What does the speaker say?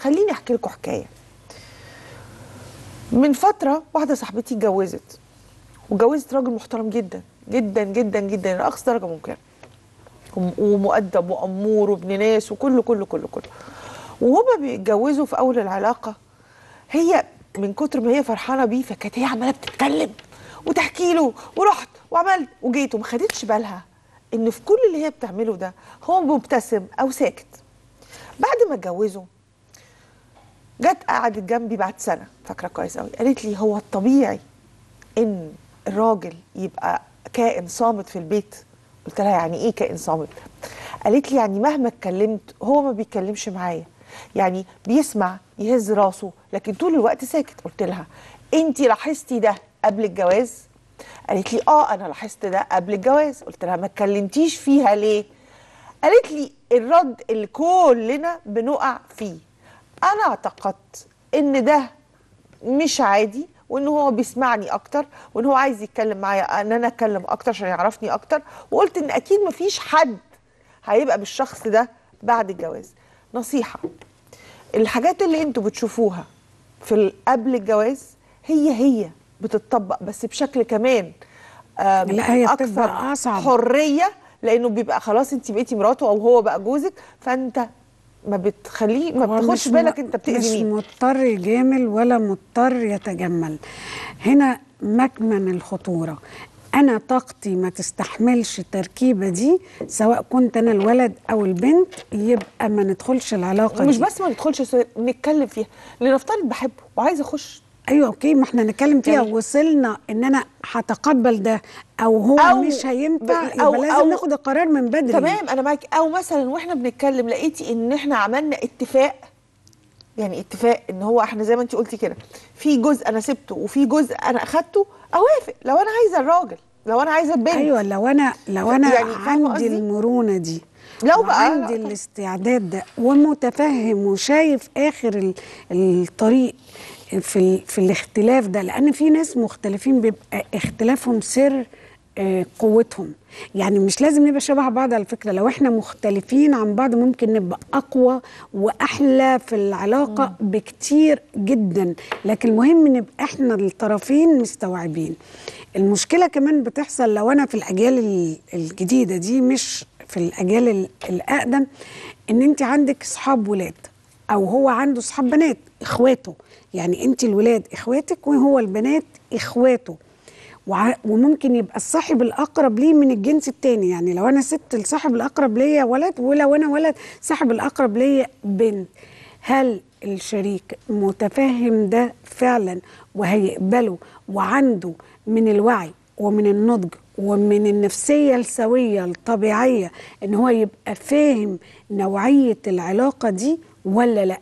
خليني احكي لكم حكايه من فتره واحده صاحبتي اتجوزت وجوزت راجل محترم جدا جدا جدا جدا لاقصى درجه ممكنه وم- ومؤدب وامور وابن ناس وكله كله كله كله وهما بيتجوزوا في اول العلاقه هي من كتر ما هي فرحانه بيه فكانت هي عماله بتتكلم وتحكي له ورحت وعملت وجيت وما خدتش بالها ان في كل اللي هي بتعمله ده هو مبتسم او ساكت بعد ما اتجوزوا جت قعدت جنبي بعد سنه فاكره كويس قوي قالت لي هو الطبيعي ان الراجل يبقى كائن صامت في البيت قلت لها يعني ايه كائن صامت قالت لي يعني مهما اتكلمت هو ما بيتكلمش معايا يعني بيسمع يهز راسه لكن طول الوقت ساكت قلت لها انت لاحظتي ده قبل الجواز قالت لي اه انا لاحظت ده قبل الجواز قلت لها ما اتكلمتيش فيها ليه قالت لي الرد اللي كلنا بنقع فيه انا اعتقدت ان ده مش عادي وان هو بيسمعني اكتر وان هو عايز يتكلم معايا ان انا اتكلم اكتر عشان يعرفني اكتر وقلت ان اكيد مفيش حد هيبقى بالشخص ده بعد الجواز نصيحه الحاجات اللي انتوا بتشوفوها في ال- قبل الجواز هي هي بتطبق بس بشكل كمان آم، لا، هي اكثر بتبقى أصعب. حريه لانه بيبقى خلاص انت بقيتي مراته او هو بقى جوزك فانت ما بتخليه ما هو بتاخدش مش بالك م- انت مش بتاذي مين مضطر يجامل ولا مضطر يتجمل هنا مكمن الخطورة أنا طاقتي ما تستحملش التركيبة دي سواء كنت أنا الولد أو البنت يبقى ما ندخلش العلاقة مش دي. بس ما ندخلش سوري، نتكلم فيها لنفترض بحبه وعايزه اخش ايوه اوكي ما احنا نتكلم فيها يعني- وصلنا ان انا هتقبل ده او هو أو مش هينفع ب- يبقى أو- لازم أو- ناخد القرار من بدري تمام انا معاك او مثلا واحنا بنتكلم لقيتي ان احنا عملنا اتفاق يعني اتفاق ان هو احنا زي ما انت قلتي كده في جزء انا سبته وفي جزء انا اخدته اوافق لو انا عايزه الراجل لو انا عايزه البنت ايوه لو انا لو انا يعني فاهمة عندي قصدي؟ المرونه دي لو بقى- عندي الاستعداد ده ومتفهم وشايف اخر ال- الطريق في ال... في الاختلاف ده لان في ناس مختلفين بيبقى اختلافهم سر آه، قوتهم يعني مش لازم نبقى شبه بعض على فكره لو احنا مختلفين عن بعض ممكن نبقى اقوى واحلى في العلاقه بكتير جدا لكن المهم نبقى احنا الطرفين مستوعبين المشكله كمان بتحصل لو انا في الاجيال ال- الجديده دي مش في الاجيال ال- الاقدم ان انت عندك اصحاب ولاد او هو عنده اصحاب بنات اخواته يعني انت الولاد اخواتك وهو البنات اخواته وع- وممكن يبقى الصاحب الاقرب ليه من الجنس التاني يعني لو انا ست الصاحب الاقرب ليا ولد ولو انا ولد صاحب الاقرب ليا بنت هل الشريك متفهم ده فعلا وهيقبله وعنده من الوعي ومن النضج ومن النفسية السوية الطبيعية ان هو يبقى فاهم نوعية العلاقة دي ولا لا